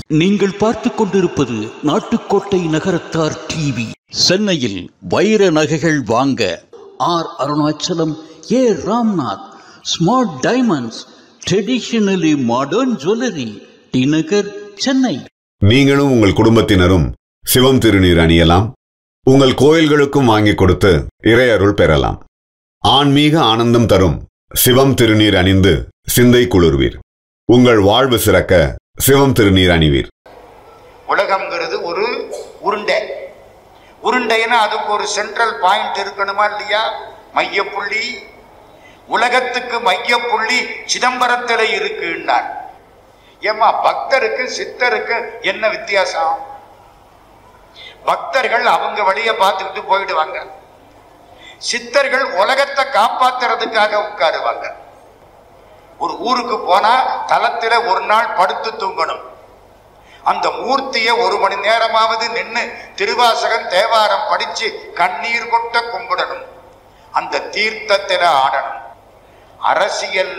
நீங்கள் பார்த்துக் கொண்டிருப்பது நாட்டுக்கோட்டை நகரத்தார் டிவி சென்னையில் வைர நகைகள் வாங்க R Arunachalam A Ramnath smart diamonds traditionally modern jewellery T Nagar Chennai நீங்களும் உங்கள் குடும்பத்தினரும் சிவம் திருநீர் அணியலாம் உங்கள் கோயில்களுக்கும் வாங்கி கொடுத்து இறையருள் பெறலாம் ஆன்மீக ஆனந்தம் தரும் சிவம் திருநீர் அணிந்து சிந்தை குளிர்வீர் உங்கள் வாழ்வு சிறக்க சிவம் திருநீர் அணிவீர் உலகம்ங்கிறது ஒரு உருண்டை உருண்டைன்னா அதுக்கு ஒரு சென்ட்ரல் பாயிண்ட் இருக்கணுமா இல்லையா மையப்புள்ளி உலகத்துக்கு மையப்புள்ளி சிதம்பரத்தில் இருக்குன்னார் ஏமா பக்தருக்கு சித்தருக்கு என்ன வித்தியாசம் பக்தர்கள் அவங்க வழிய பார்த்துக்கிட்டு போயிடுவாங்க சித்தர்கள் உலகத்தை காப்பாத்துறதுக்காக உட்காருவாங்க ஒரு ஊருக்கு போனா தலத்துல ஒரு நாள் படுத்து தூங்கணும் அந்த மூர்த்தியை ஒரு மணி நேரமாவது நின்று திருவாசகம் தேவாரம் படிச்சு கண்ணீர் கொட்ட கும்பிடணும் அந்த தீர்த்தத்தில ஆடணும் அரசியல்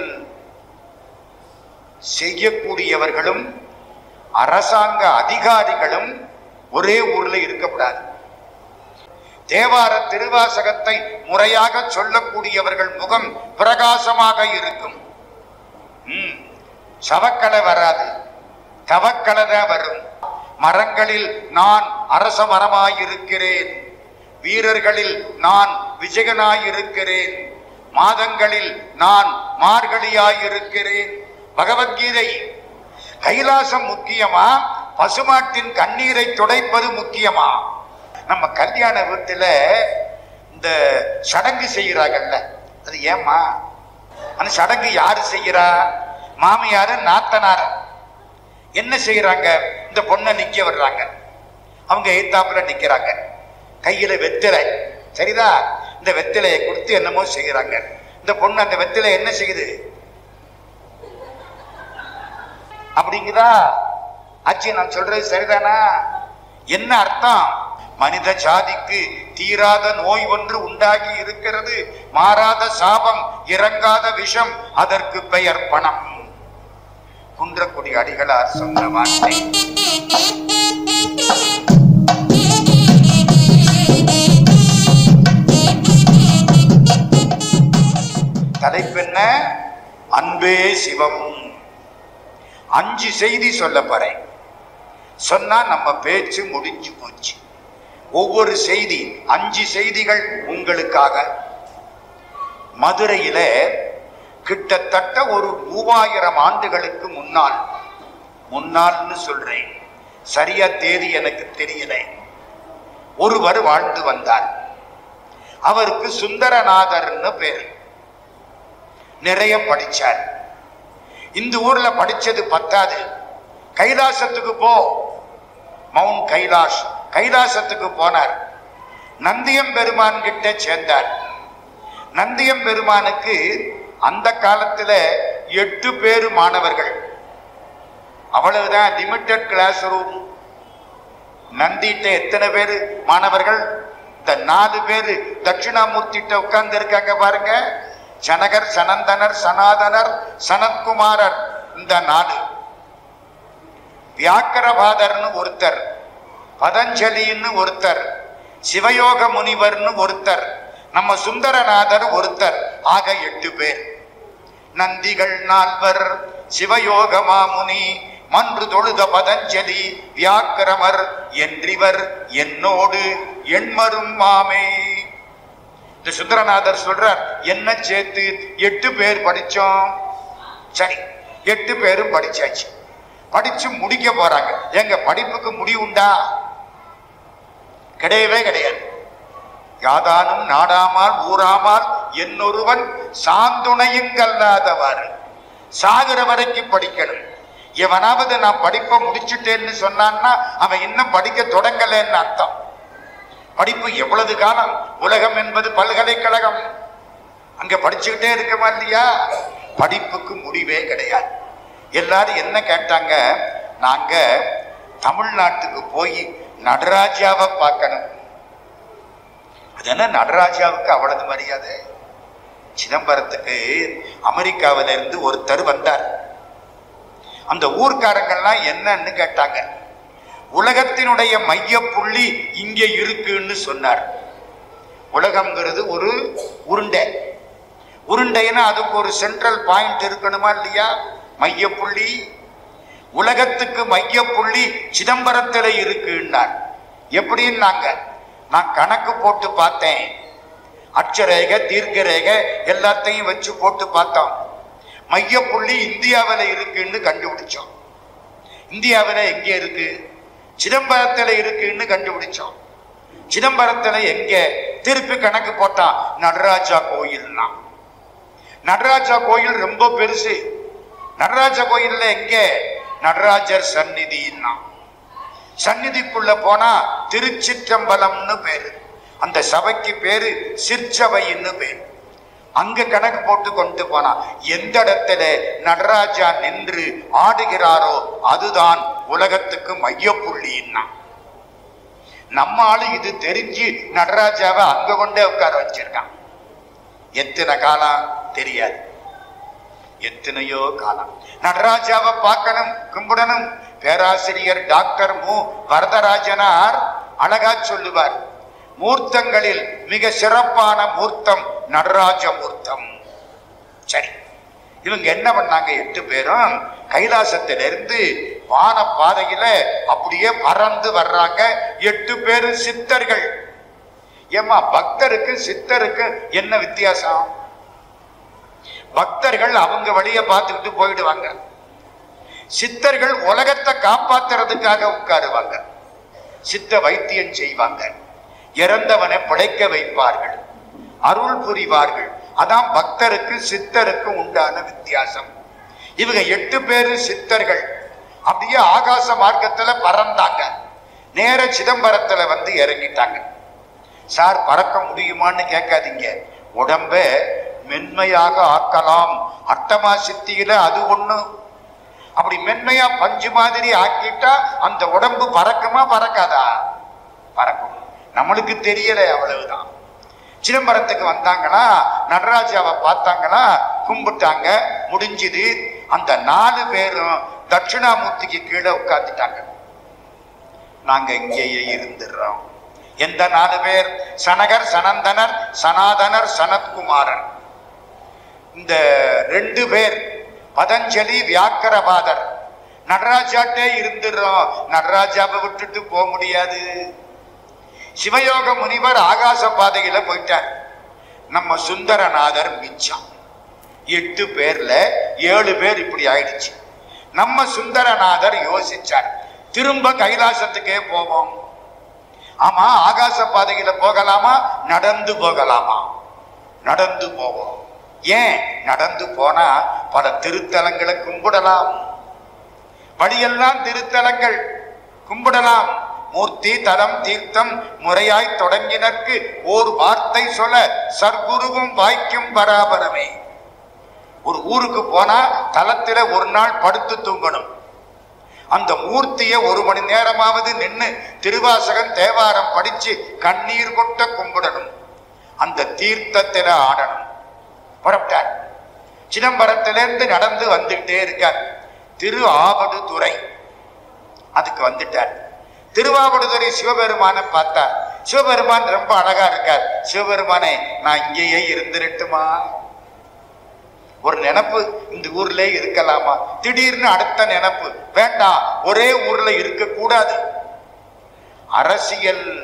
செய்யக்கூடியவர்களும் அரசாங்க அதிகாரிகளும் ஒரே ஊர்ல இருக்கக்கூடாது தேவார திருவாசகத்தை முறையாக சொல்லக்கூடியவர்கள் முகம் பிரகாசமாக இருக்கும் ம், சவக்கலை வராது தவக்கலை தான் வரும் மரங்களில் நான் அரச மரமாயிருக்கிறேன் வீரர்களில் நான் விஜயனாயிருக்கிறேன் மாதங்களில் நான் மார்கழியாயிருக்கிறேன் பகவத்கீதை கைலாசம் முக்கியமா பசுமாட்டின் கண்ணீரை துடைப்பது முக்கியமா நம்ம கல்யாண வீட்டுல இந்த சடங்கு செய்யறாங்கல்ல அது ஏம்மா அந்த சடங்கு யாரு செய்யறா மாமியாரு நாத்தனார் என்ன செய்யறாங்க இந்த பொண்ணை நிக்க வர்றாங்க அவங்க எய்த்தாப்புல நிக்கிறாங்க கையில வெத்திலை சரிதா இந்த வெத்திலையை கொடுத்து என்னமோ செய்யறாங்க இந்த பொண்ணு அந்த வெத்திலை என்ன செய்யுது அப்படிங்குதா ஆச்சி நான் சொல்றது சரிதானா என்ன அர்த்தம் மனித ஜாதிக்கு தீராத நோய் ஒன்று உண்டாகி இருக்கிறது மாறாத சாபம் இறங்காத விஷம் அதற்கு பெயர் பணம் குன்றக்குடி அடிகளார் சொன்ன வார்த்தை தலைப்பென்ன அன்பே சிவம் அஞ்சு செய்தி சொல்ல போறேன் சொன்னா நம்ம பேச்சு முடிஞ்சு போச்சு ஒவ்வொரு செய்தி அஞ்சு செய்திகள் உங்களுக்காக மதுரையில கிட்டத்தட்ட ஒரு மூவாயிரம் ஆண்டுகளுக்கு முன்னால் முன்னால்னு சொல்றேன் சரியா தேதி எனக்கு தெரியல ஒருவர் வாழ்ந்து வந்தார் அவருக்கு சுந்தரநாதர்னு பேர் நிறைய படிச்சார் இந்த ஊர்ல படிச்சது பத்தாது கைலாசத்துக்கு போ மவுண்ட் கைலாஷ் கைலாசத்துக்கு போனார் நந்தியம் பெருமான் கிட்ட சேர்ந்தார் நந்தியம் பெருமானுக்கு அந்த காலத்துல எட்டு பேரு மாணவர்கள் அவ்வளவுதான் லிமிட்டட் கிளாஸ் ரூம் நந்திட்ட எத்தனை பேரு மாணவர்கள் இந்த நாலு பேரு தட்சிணாமூர்த்திட்ட உட்கார்ந்து இருக்காங்க பாருங்க ஜனகர் சனந்தனர் சனாதனர் சனத்குமாரர் இந்த நாலு வியாக்கரபாதர்னு ஒருத்தர் பதஞ்சலின்னு ஒருத்தர் சிவயோக முனிவர்னு ஒருத்தர் நம்ம சுந்தரநாதர் ஒருத்தர் ஆக எட்டு பேர் நந்திகள் நால்வர் சிவயோக மாமுனி மன்று தொழுத பதஞ்சலி வியாக்கிரமர் என்றிவர் என்னோடு எண்மரும் மாமே இந்த சுந்தரநாதர் சொல்றார் என்ன சேர்த்து எட்டு பேர் படிச்சோம் சரி எட்டு பேரும் படிச்சாச்சு படிச்சு முடிக்க போறாங்க எங்க படிப்புக்கு முடிவுண்டா கிடையவே கிடையாது யாதானும் நாடாமால் ஊராமால் என்னொருவன் சாந்துணையுங்கல்லாதவாறு சாகிற வரைக்கும் படிக்கணும் எவனாவது நான் படிப்பை முடிச்சுட்டேன்னு சொன்னான்னா அவன் இன்னும் படிக்க தொடங்கலைன்னு அர்த்தம் படிப்பு எவ்வளவு காலம் உலகம் என்பது பல்கலைக்கழகம் அங்க படிச்சுக்கிட்டே இருக்கமா இல்லையா படிப்புக்கு முடிவே கிடையாது எல்லாரும் என்ன கேட்டாங்க நாங்க தமிழ்நாட்டுக்கு போய் நடராஜாவை பார்க்கணும் அது என்ன நடராஜாவுக்கு அவ்வளவு மரியாதை சிதம்பரத்துக்கு அமெரிக்காவில இருந்து ஒருத்தர் வந்தார் அந்த ஊர்க்காரங்கள்லாம் என்னன்னு கேட்டாங்க உலகத்தினுடைய மைய புள்ளி இங்கே இருக்குன்னு சொன்னார் உலகம்ங்கிறது ஒரு உருண்டை உருண்டைன்னா அதுக்கு ஒரு சென்ட்ரல் பாயிண்ட் இருக்கணுமா இல்லையா மைய புள்ளி உலகத்துக்கு மைய புள்ளி சிதம்பரத்தில் இருக்குன்னார் எப்படின்னாங்க நான் கணக்கு போட்டு பார்த்தேன் அட்சரேகை தீர்க்கரேகை எல்லாத்தையும் வச்சு போட்டு பார்த்தோம் மைய புள்ளி இந்தியாவில் இருக்குன்னு கண்டுபிடிச்சோம் இந்தியாவில் எங்கே இருக்கு சிதம்பரத்தில் இருக்குன்னு கண்டுபிடிச்சோம் சிதம்பரத்தில் எங்க திருப்பி கணக்கு போட்டான் நடராஜா கோயில்னா நடராஜா கோயில் ரொம்ப பெருசு நடராஜா கோயில்ல எங்க நடராஜர் சந்நிதின்னா சந்நிதிக்குள்ள போனா திருச்சிற்றம்பலம்னு பேரு அந்த சபைக்கு பேரு சிற்சபைன்னு பேரு அங்க கணக்கு போட்டு கொண்டு போனா எந்த இடத்துல நடராஜா நின்று ஆடுகிறாரோ அதுதான் உலகத்துக்கு மையப்புள்ளின்னா நம்ம ஆளு இது தெரிஞ்சு நடராஜாவை அங்க கொண்டே உட்கார வச்சிருக்கான் எத்தனை காலம் தெரியாது எத்தனையோ காலம் நடராஜாவை பார்க்கணும் கும்பிடணும் பேராசிரியர் டாக்டர் மு வரதராஜனார் அழகா சொல்லுவார் மூர்த்தங்களில் மிக சிறப்பான மூர்த்தம் நடராஜ மூர்த்தம் சரி இவங்க என்ன பண்ணாங்க எட்டு பேரும் கைலாசத்திலிருந்து வான பாதையில அப்படியே பறந்து வர்றாங்க எட்டு பேரும் சித்தர்கள் ஏமா பக்தருக்கு சித்தருக்கு என்ன வித்தியாசம் பக்தர்கள் அவங்க வழிய பார்த்துக்கிட்டு போயிடுவாங்க சித்தர்கள் உலகத்தை காப்பாத்துறதுக்காக உட்காருவாங்க சித்த வைத்தியம் செய்வாங்க இறந்தவனை பிழைக்க வைப்பார்கள் அருள் புரிவார்கள் அதான் பக்தருக்கு சித்தருக்கு உண்டான வித்தியாசம் இவங்க எட்டு பேரு சித்தர்கள் அப்படியே ஆகாச மார்க்கத்துல பறந்தாங்க நேர சிதம்பரத்துல வந்து இறங்கிட்டாங்க சார் பறக்க முடியுமான்னு கேட்காதீங்க உடம்ப மென்மையாக ஆக்கலாம் அட்டமா சித்தியில அது ஒண்ணு அப்படி மென்மையா பஞ்சு மாதிரி ஆக்கிட்டா அந்த உடம்பு பறக்குமா பறக்காதா பறக்கும் நம்மளுக்கு தெரியல அவ்வளவுதான் சிதம்பரத்துக்கு வந்தாங்களா நடராஜாவை பார்த்தாங்களா கும்பிட்டாங்க முடிஞ்சுது அந்த நாலு பேரும் தட்சிணாமூர்த்திக்கு கீழே உட்கார்ந்துட்டாங்க நாங்க இங்கேயே இருந்துடுறோம் எந்த நாலு பேர் சனகர் சனந்தனர் சனாதனர் சனத்குமாரன் இந்த ரெண்டு பேர் பதஞ்சலி வியாக்கரபாதர் நடராஜாட்டே இருந்துடுறோம் நடராஜாவை விட்டுட்டு போக முடியாது சிவயோக முனிவர் ஆகாச பாதையில போயிட்டார் நம்ம சுந்தரநாதர் மிச்சம் எட்டு பேர்ல ஏழு பேர் இப்படி ஆயிடுச்சு நம்ம சுந்தரநாதர் யோசிச்சார் திரும்ப கைலாசத்துக்கே போவோம் ஆமா ஆகாச பாதையில போகலாமா நடந்து போகலாமா நடந்து போவோம் ஏன் நடந்து போனா பல திருத்தலங்களை கும்பிடலாம் வழியெல்லாம் திருத்தலங்கள் கும்பிடலாம் மூர்த்தி தலம் தீர்த்தம் முறையாய் தொடங்கினர்க்கு ஓர் வார்த்தை சொல்ல சர்க்குருவும் வாய்க்கும் பராபரமே ஒரு ஊருக்கு போனா தலத்தில ஒரு நாள் படுத்து தூங்கணும் அந்த மூர்த்தியை ஒரு மணி நேரமாவது நின்னு திருவாசகம் தேவாரம் படிச்சு கண்ணீர் கொட்ட கும்பிடணும் அந்த தீர்த்தத்தில ஆடணும் புறப்பட்டார் சிதம்பரத்திலிருந்து நடந்து வந்துகிட்டே இருக்கார் திரு ஆவடுதுறை அதுக்கு வந்துட்டார் திருவாவடுதுறை சிவபெருமானை பார்த்தார் சிவபெருமான் ரொம்ப அழகா இருக்கார் சிவபெருமானே நான் இங்கேயே இருந்துரட்டுமா ஒரு நினப்பு இந்த ஊர்ல இருக்கலாமா திடீர்னு அடுத்த நினப்பு வேண்டாம் ஒரே ஊர்ல இருக்க கூடாது அரசியல்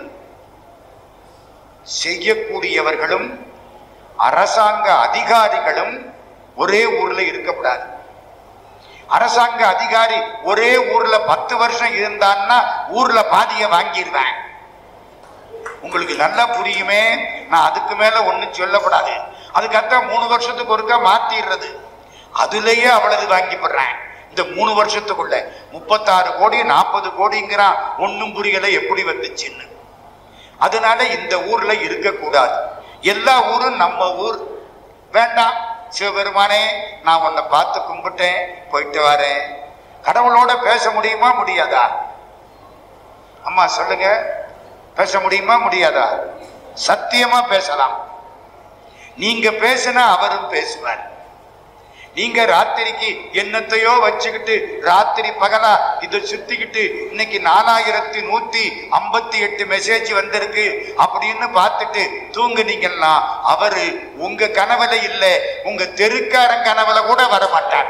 செய்யக்கூடியவர்களும் அரசாங்க அதிகாரிகளும் ஒரே ஊர்ல இருக்கக்கூடாது அரசாங்க அதிகாரி ஒரே ஊர்ல பத்து வருஷம் இருந்தான்னா ஊர்ல பாதிய வாங்கிடுவேன் உங்களுக்கு நல்லா புரியுமே நான் அதுக்கு மேல ஒண்ணும் சொல்லப்படாது அதுக்கப்புறம் மூணு வருஷத்துக்கு ஒருக்கா மாத்திடுறது அதுலயே அவ்வளவு வாங்கி போடுறேன் இந்த மூணு வருஷத்துக்குள்ள முப்பத்தாறு கோடி நாற்பது கோடிங்கிறான் ஒன்னும் புரியல எப்படி வந்துச்சுன்னு அதனால இந்த ஊர்ல இருக்கக்கூடாது எல்லா ஊரும் நம்ம ஊர் வேண்டாம் சிவபெருமானே நான் உன்னை பார்த்து கும்பிட்டேன் போயிட்டு வரேன் கடவுளோட பேச முடியுமா முடியாதா அம்மா சொல்லுங்க பேச முடியுமா முடியாதா சத்தியமா பேசலாம் நீங்க பேசினா அவரும் பேசுவார் நீங்க ராத்திரிக்கு என்னத்தையோ வச்சுக்கிட்டு ராத்திரி பகலா இதை சுத்திக்கிட்டு இன்னைக்கு நாலாயிரத்தி நூத்தி ஐம்பத்தி எட்டு மெசேஜ் வந்திருக்கு அப்படின்னு பார்த்துட்டு தூங்குனீங்கன்னா அவரு உங்க கனவுல இல்ல உங்க தெருக்காரன் கனவுல கூட வர மாட்டார்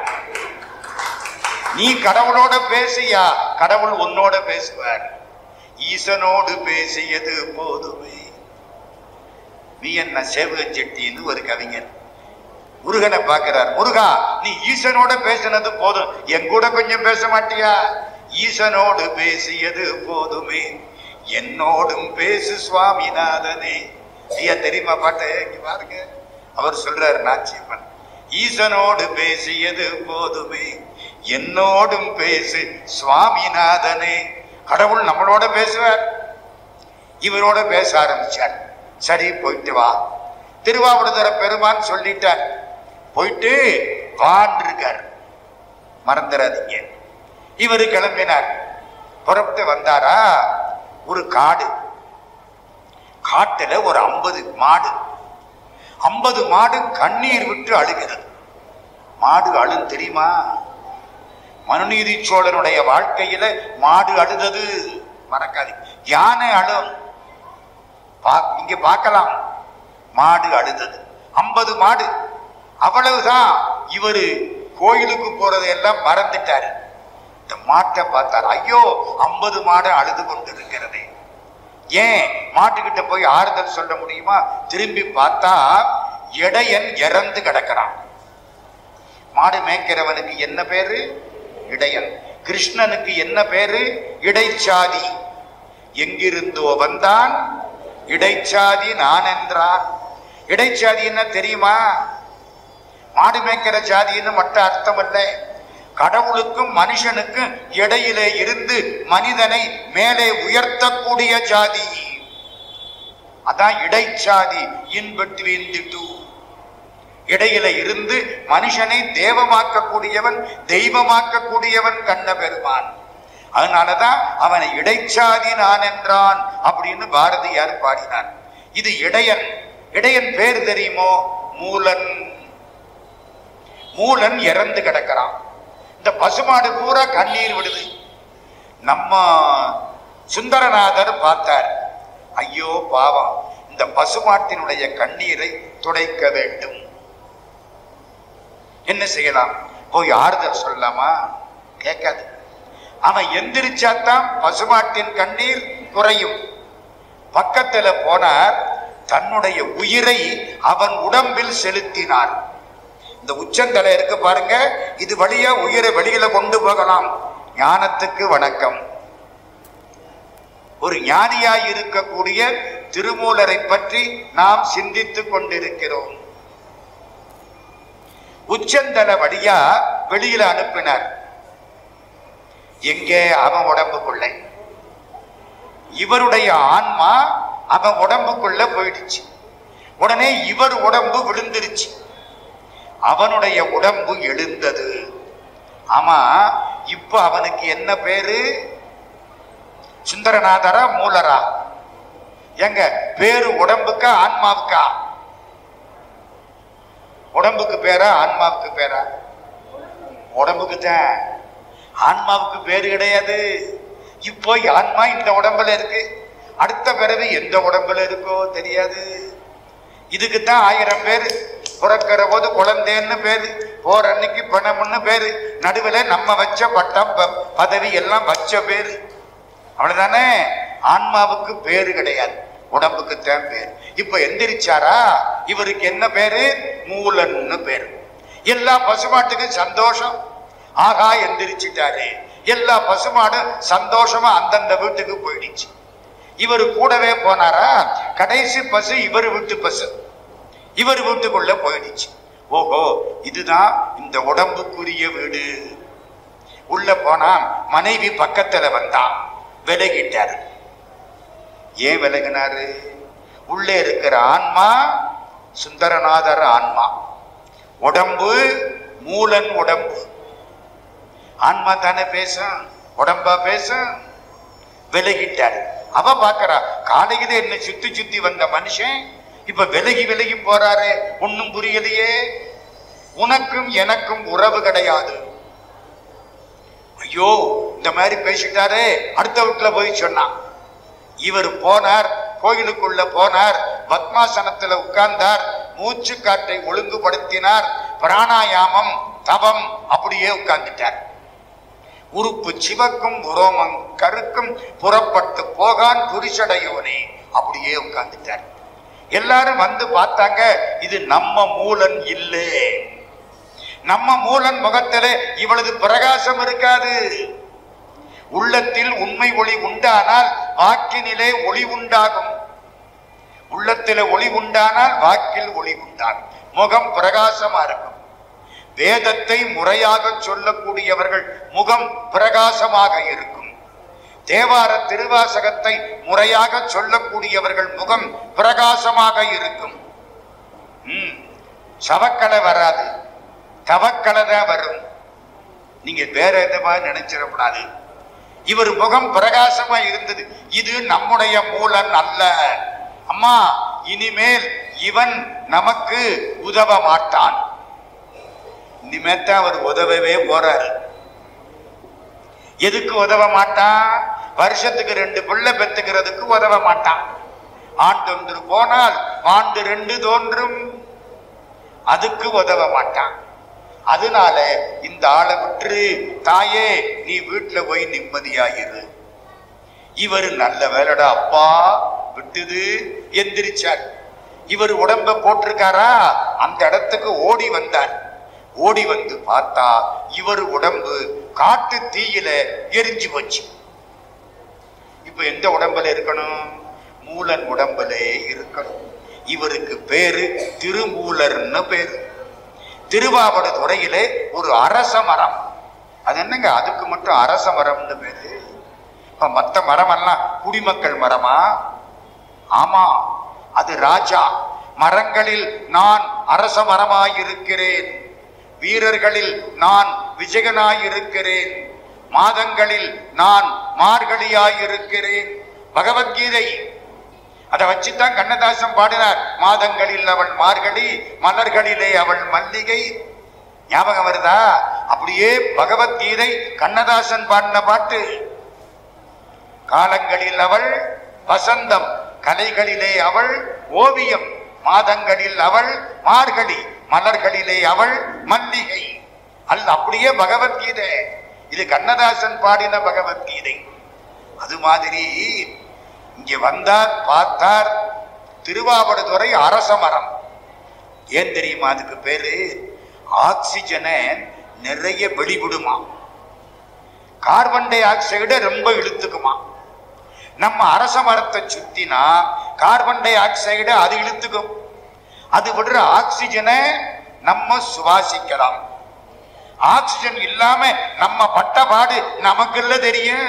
நீ கடவுளோட பேசியா கடவுள் உன்னோட பேசுவார் ஈசனோடு பேசியது போதுமே நீ என்ன சேவக செட்டின்னு ஒரு கவிஞர் முருகனை பார்க்கிறார் முருகா நீ ஈசனோட பேசினது போதும் என் கூட கொஞ்சம் பேச மாட்டியா ஈசனோடு பேசியது போதுமே என்னோடும் பேசு சுவாமிநாதனே ஐயா தெரியுமா பாட்டு இங்க பாருங்க அவர் சொல்றார் நாச்சியம்மன் ஈசனோடு பேசியது போதுமே என்னோடும் பேசு சுவாமிநாதனே கடவுள் நம்மளோட பேசுவார் இவரோட பேச ஆரம்பிச்சார் சரி போயிட்டு வா திருவாவடுதுற பெருமான் சொல்லிட்டார் போயிட்டு வான் இருக்கார் மறந்துடாதீங்க இவரு கிளம்பினார் புறப்பட்டு வந்தாரா ஒரு காடு காட்டுல ஒரு ஐம்பது மாடு ஐம்பது மாடு கண்ணீர் விட்டு அழுகிறது மாடு அழும் தெரியுமா மனுநீதி சோழனுடைய வாழ்க்கையில மாடு அழுதது மறக்காது யானை அழும் பா- இங்க பார்க்கலாம் மாடு அழுதது ஐம்பது மாடு அவ்வளவுதான் இவரு கோயிலுக்கு போறதை எல்லாம் மறந்துட்டாரு இந்த மாட்டை பார்த்தார் ஐயோ ஐம்பது மாடு அழுது கொண்டு இருக்கிறதே ஏன் மாட்டுக்கிட்ட போய் ஆறுதல் சொல்ல முடியுமா திரும்பி பார்த்தா இடையன் இறந்து கிடக்கிறான் மாடு மேய்க்கிறவனுக்கு என்ன பேரு இடையன் கிருஷ்ணனுக்கு என்ன பேரு இடைச்சாதி எங்கிருந்தோ வந்தான் இடைச்சாதி நான் என்றான் இடைச்சாதி என்ன தெரியுமா மாடு மேய்க்கிற ஜாதின்னு மட்டும் அர்த்தம் அல்ல கடவுளுக்கும் மனுஷனுக்கும் இடையிலே இருந்து மனிதனை மேலே உயர்த்தக்கூடிய ஜாதி அதான் இடைச்சாதி இன் பிட்வீன் தி டூ இடையில இருந்து மனுஷனை தேவமாக்கக்கூடியவன் தெய்வமாக்கக்கூடியவன் கண்ண பெருமான் அதனாலதான் அவனை இடைச்சாதி நான் என்றான் அப்படின்னு பாரதியார் பாடினார் இது இடையன் இடையன் பேர் தெரியுமோ மூலன் மூலன் இறந்து கிடக்கிறான் இந்த பசுமாடு பூரா கண்ணீர் விடுது நம்ம சுந்தரநாதர் பார்த்தார் ஐயோ பாவம் இந்த பசுமாட்டினுடைய கண்ணீரை துடைக்க வேண்டும் என்ன செய்யலாம் போய் ஆறுதல் சொல்லலாமா கேட்காது அவன் எந்திரிச்சாதான் பசுமாட்டின் கண்ணீர் குறையும் பக்கத்துல போனார் தன்னுடைய உயிரை அவன் உடம்பில் செலுத்தினார் இந்த உச்சந்தலை இருக்கு பாருங்க இது வழியா உயிரை வெளியில கொண்டு போகலாம் ஞானத்துக்கு வணக்கம் ஒரு ஞானியாய் இருக்கக்கூடிய திருமூலரை பற்றி நாம் சிந்தித்துக் கொண்டிருக்கிறோம் உச்சந்தல வழியா வெளியில அனுப்பினார் எங்கே அவன் உடம்புக்குள்ள இவருடைய ஆன்மா அவன் உடம்புக்குள்ள போயிடுச்சு உடனே இவர் உடம்பு விழுந்துருச்சு அவனுடைய உடம்பு எழுந்தது ஆமா இப்ப அவனுக்கு என்ன பேரு சுந்தரநாதரா மூலரா எங்க பேரு உடம்புக்கா ஆன்மாவுக்கா உடம்புக்கு பேரா ஆன்மாவுக்கு பேரா உடம்புக்கு தான் ஆன்மாவுக்கு பேரு கிடையாது இப்போ ஆன்மா இந்த உடம்புல இருக்கு அடுத்த பிறகு எந்த உடம்புல இருக்கோ தெரியாது இதுக்கு தான் ஆயிரம் பேர் பிறக்கிற போது குழந்தைன்னு பேரு போற அன்னைக்கு பணம்னு பேரு நடுவில் நம்ம வச்ச பட்டம் ப- பதவி எல்லாம் வச்ச பேரு அவ்வளவுதானே ஆன்மாவுக்கு பேரு கிடையாது உடம்புக்கு தான் பேர் இப்ப எந்திரிச்சாரா இவருக்கு என்ன பேரு மூலன்னு பேரு எல்லா பசுமாட்டுக்கும் சந்தோஷம் ஆகா எந்திரிச்சிட்டாரு எல்லா மாடும் சந்தோஷமா அந்தந்த வீட்டுக்கு போயிடுச்சு இவர் கூடவே போனாரா கடைசி பசு இவர் வீட்டு பசு இவர் வீட்டுக்குள்ள போயிடுச்சு ஓஹோ இதுதான் இந்த உடம்புக்குரிய வீடு உள்ள போனான் மனைவி பக்கத்துல வந்தான் விலகிட்டாரு ஏன் விலகினாரு உள்ளே இருக்கிற ஆன்மா சுந்தரநாதர் ஆன்மா உடம்பு மூலன் உடம்பு ஆன்மா தானே பேசும் உடம்பா பேசும் விலகிட்டாரு அவ பாக்குறா காலையில என்ன சுத்தி சுத்தி வந்த மனுஷன் இப்ப விலகி விலகி போறாரு ஒண்ணும் புரியலையே உனக்கும் எனக்கும் உறவு கிடையாது ஐயோ இந்த மாதிரி பேசிட்டாரே அடுத்த வீட்டுல போய் சொன்னான் இவர் போனார் கோயிலுக்குள்ள போனார் பத்மாசனத்துல உட்கார்ந்தார் மூச்சு காற்றை ஒழுங்குபடுத்தினார் பிராணாயாமம் தவம் அப்படியே உட்கார்ந்துட்டார் உறுப்பு சிவக்கும் உரோமம் கருக்கும் புறப்பட்டு போகான் புரிசடையோனே அப்படியே உட்கார்ந்துட்டார் எல்லாரும் வந்து பார்த்தாங்க இது நம்ம மூலன் இல்லை நம்ம மூலன் முகத்திலே இவ்வளவு பிரகாசம் இருக்காது உள்ளத்தில் உண்மை ஒளி உண்டானால் வாக்கினிலே ஒளி உண்டாகும் உள்ளத்திலே ஒளி உண்டானால் வாக்கில் ஒளி உண்டாகும் முகம் பிரகாசமா இருக்கும் வேதத்தை முறையாக சொல்லக்கூடியவர்கள் முகம் பிரகாசமாக இருக்கும் தேவார திருவாசகத்தை முறையாக சொல்லக்கூடியவர்கள் முகம் பிரகாசமாக இருக்கும் ம், சவக்கலை வராது தவக்கலை தான் வரும் நீங்க வேற எதுவா நினைச்சிடக்கூடாது இவர் முகம் பிரகாசமா இருந்தது இது நம்முடைய மூலன் அல்ல அம்மா இனிமேல் இவன் நமக்கு உதவ மாட்டான் இனிமேத்தான் அவர் உதவவே போறாரு எதுக்கு உதவ மாட்டான் வருஷத்துக்கு ரெண்டு பிள்ளை பெத்துக்கிறதுக்கு உதவ மாட்டான் ஆண்டொன்று போனால் ஆண்டு ரெண்டு தோன்றும் அதுக்கு உதவ மாட்டான் அதனால இந்த ஆளை விட்டு தாயே நீ வீட்டுல போய் நிம்மதியாயிரு இவர் நல்ல வேலைடா அப்பா விட்டுது எந்திரிச்சார் இவர் உடம்ப போட்டிருக்காரா அந்த இடத்துக்கு ஓடி வந்தார் ஓடி வந்து பார்த்தா இவர் உடம்பு காட்டு தீயில எரிஞ்சு போச்சு இப்ப எந்த உடம்புல இருக்கணும் மூலன் உடம்புலே இருக்கணும் இவருக்கு பேரு திருமூலர்னு பேரு திருவாவடுதுறையிலே ஒரு அரச மரம் அது என்னங்க அதுக்கு மட்டும் அரச மரம்னு பேரு இப்ப மத்த மரமெல்லாம் குடிமக்கள் மரமா ஆமா அது ராஜா மரங்களில் நான் அரச மரமாயிருக்கிறேன் வீரர்களில் நான் விஜயனாயிருக்கிறேன் மாதங்களில் நான் மார்கழியாயிருக்கிறேன் பகவத்கீதை அதை வச்சுதான் கண்ணதாசன் பாடினார் மாதங்களில் அவள் மார்கழி மலர்களிலே அவள் மல்லிகை ஞாபகம் வருதா அப்படியே பகவத்கீதை கண்ணதாசன் பாடின பாட்டு காலங்களில் அவள் வசந்தம் கலைகளிலே அவள் ஓவியம் மாதங்களில் அவள் மார்கழி மலர்களிலே அவள் மல்லிகை அல்ல அப்படியே பகவத்கீதை இது கண்ணதாசன் பாடின பகவத்கீதை அது மாதிரி இங்க வந்தார் பார்த்தார் திருவாவடுதுறை அரச மரம் ஏன் தெரியுமா அதுக்கு பேரு ஆக்சிஜனை நிறைய வெளிவிடுமா கார்பன் டை ஆக்சைடை ரொம்ப இழுத்துக்குமா நம்ம அரச மரத்தை சுத்தினா கார்பன் டை ஆக்சைடை அது இழுத்துக்கும் அது விடுற ஆக்சிஜனை நம்ம சுவாசிக்கலாம் ஆக்சிஜன் இல்லாம நம்ம பட்ட பாடு நமக்குள்ள தெரியும்